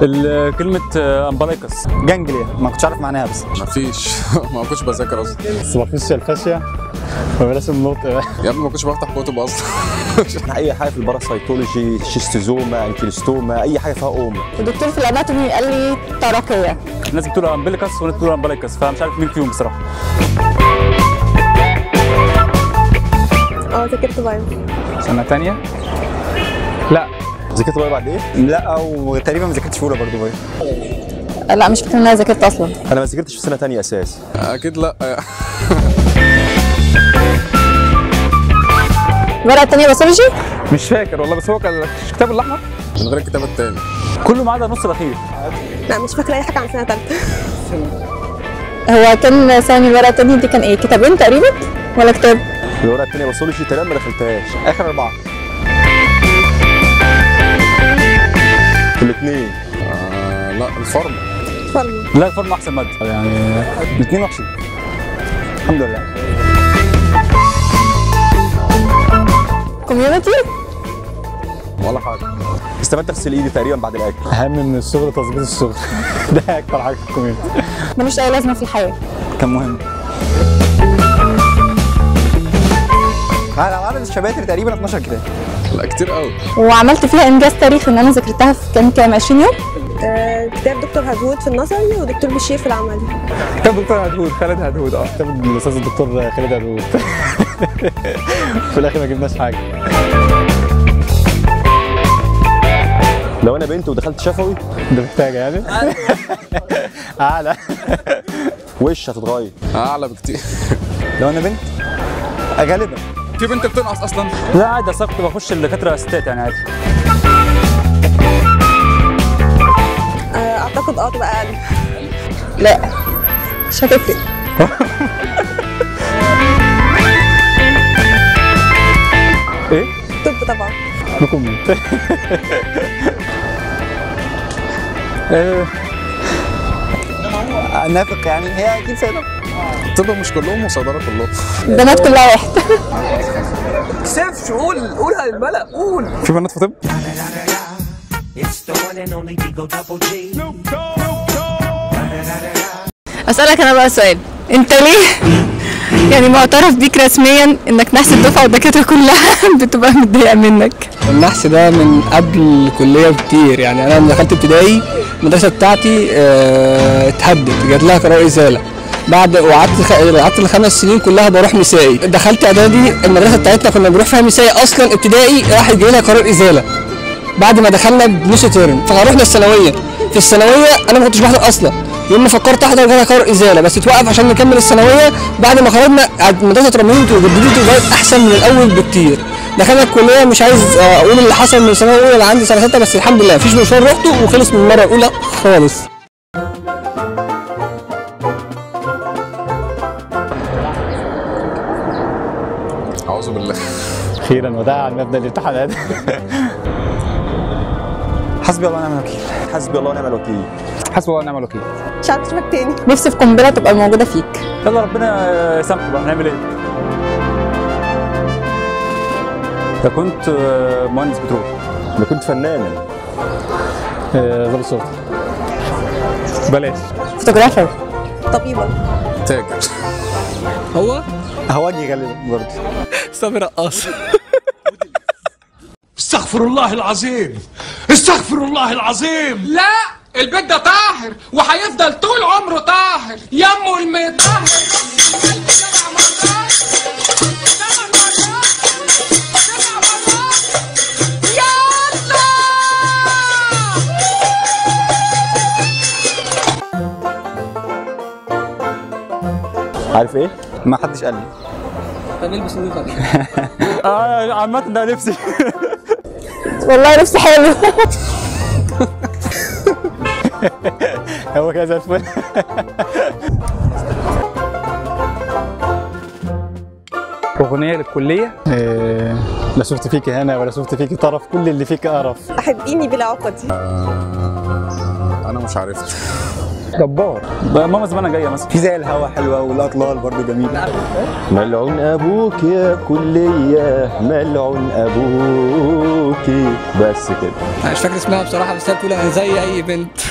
ال- كلمه آه، امبلايكس جانجليا ما كنتش عارف معناها بس مفيش ما كنتش بذاكر اصلا سوبرفيشال فاشيا وبلاش النطق يا ابني ما كنتش بفتح كتب اصلا اي حاجه في الباراسيتولوجي شيستوزوما انكيلستوما اي حاجه فيها اوم الدكتور في الاناتومي قال لي تركيه الناس بتقول امبليكس وناس بتقول امبلايكس فمش عارف مين فيهم بصراحه اه ذاكرت بايو سنه ثانيه لا ذاكرت بقى بعد ايه؟ لا وتقريبا ما ذاكرتش في اولى برضه باين لا مش فاكره ان انا ذاكرت اصلا انا ما ذاكرتش في سنه ثانيه اساس اكيد لا الورقه الثانيه باثولوجي مش فاكر والله بس هو كان الكتاب الاحمر من غير الكتاب التاني كله ما عدا النص الاخير لا مش فاكره اي حاجه عن سنه ثالثه هو كان ثاني الورقه الثانيه دي كان ايه كتابين تقريبا ولا كتاب الورقه الثانيه باثولوجي تمام ما دخلتهاش اخر اربعه في الاثنين آه لا الفرن فارما لا الفورم احسن ماده يعني الاثنين وحشين الحمد لله كوميونتي ولا حاجه استفدت اغسل ايدي تقريبا بعد الاكل اهم من الشغل تظبيط الشغل ده اكتر حاجه في الكوميونتي ملوش اي لازمه في الحياه كان مهم على عدد الشباتر تقريبا 12 كتاب لا كتير قوي وعملت فيها انجاز تاريخي ان انا ذاكرتها في كام كام 20 يوم آه كتاب دكتور هدهود في النظري ودكتور بشير في العملي كتاب دكتور هدهود خالد هدهود اه كتاب الاستاذ الدكتور خالد هدهود في الاخر ما جبناش حاجه لو انا بنت ودخلت شفوي ده محتاجه يعني اعلى وش هتتغير اعلى بكتير لو انا بنت غالبا في بنت بتنقص اصلا لا عادي اصل كنت بخش الدكاتره ستات يعني عادي آه اعتقد اه تبقى اقل لا مش هتفرق ايه طب طبعا نكمل آه، نافق يعني هي اكيد سنه طب مش كلهم وصيدله كلهم البنات كلها واحد كسفش قول قولها للملأ قول في بنات في طب اسالك انا بقى سؤال انت ليه يعني معترف بيك رسميا انك نحس الدفعه والدكاتره كلها بتبقى متضايقه منك النحس ده من قبل الكليه بكتير يعني انا لما دخلت ابتدائي المدرسه بتاعتي آه، اتهدت جات لها قرار ازاله بعد وقعدت خ- قعدت الخمس سنين كلها بروح مسائي دخلت اعدادي المدرسه بتاعتنا كنا بنروح فيها مسائي اصلا ابتدائي راح جاي لها قرار ازاله بعد ما دخلنا بنص ترم فروحنا الثانويه في الثانويه انا ما كنتش بحضر اصلا يوم ما فكرت احضر جالها قرار ازاله بس اتوقف عشان نكمل الثانويه بعد ما خرجنا عد- المدرسه اترممت وجددت وبقت احسن من الاول بكتير دخلنا الكليه مش عايز آه، اقول اللي حصل من الثانويه الاولى اللي عندي سنه سته بس الحمد لله مفيش مشوار رحته وخلص من المره الاولى خالص اعوذ بالله اخيرا وداعا مبدا الامتحانات حسبي الله ونعم الوكيل حسبي الله ونعم الوكيل حسبي الله ونعم الوكيل مش عارفه اشوفك تاني نفسي في قنبله تبقى موجوده فيك يلا ربنا يسامحه بقى هنعمل ايه ده كنت آه، مهندس بترول انا كنت فنانا آه، ضابط شرطه بلاش فوتوغرافر طبيبه تاجر هو هواجي غالبا برضه سامي رقاص استغفر الله العظيم استغفر الله العظيم لا البيت ده طاهر وهيفضل طول عمره طاهر يمه المطهر سبع مرات سبع مرات سبع مرات يلا عارف ايه؟ ما حدش قال لي طب البس النضاره اه عامة ده نفسي والله نفسي حلو هو كده زي الفل اغنيه للكليه لا شفت فيك هنا ولا شفت فيك طرف كل اللي فيك قرف احبيني بلا عقدي انا مش عارف جبار ماما زمانها جايه مثلا في زي الهوا حلوه والاطلال برضو جميله ملعون ابوك يا كليه ملعون ابوك بس كده انا مش فاكر اسمها بصراحه بس هي بتقول انا زي اي بنت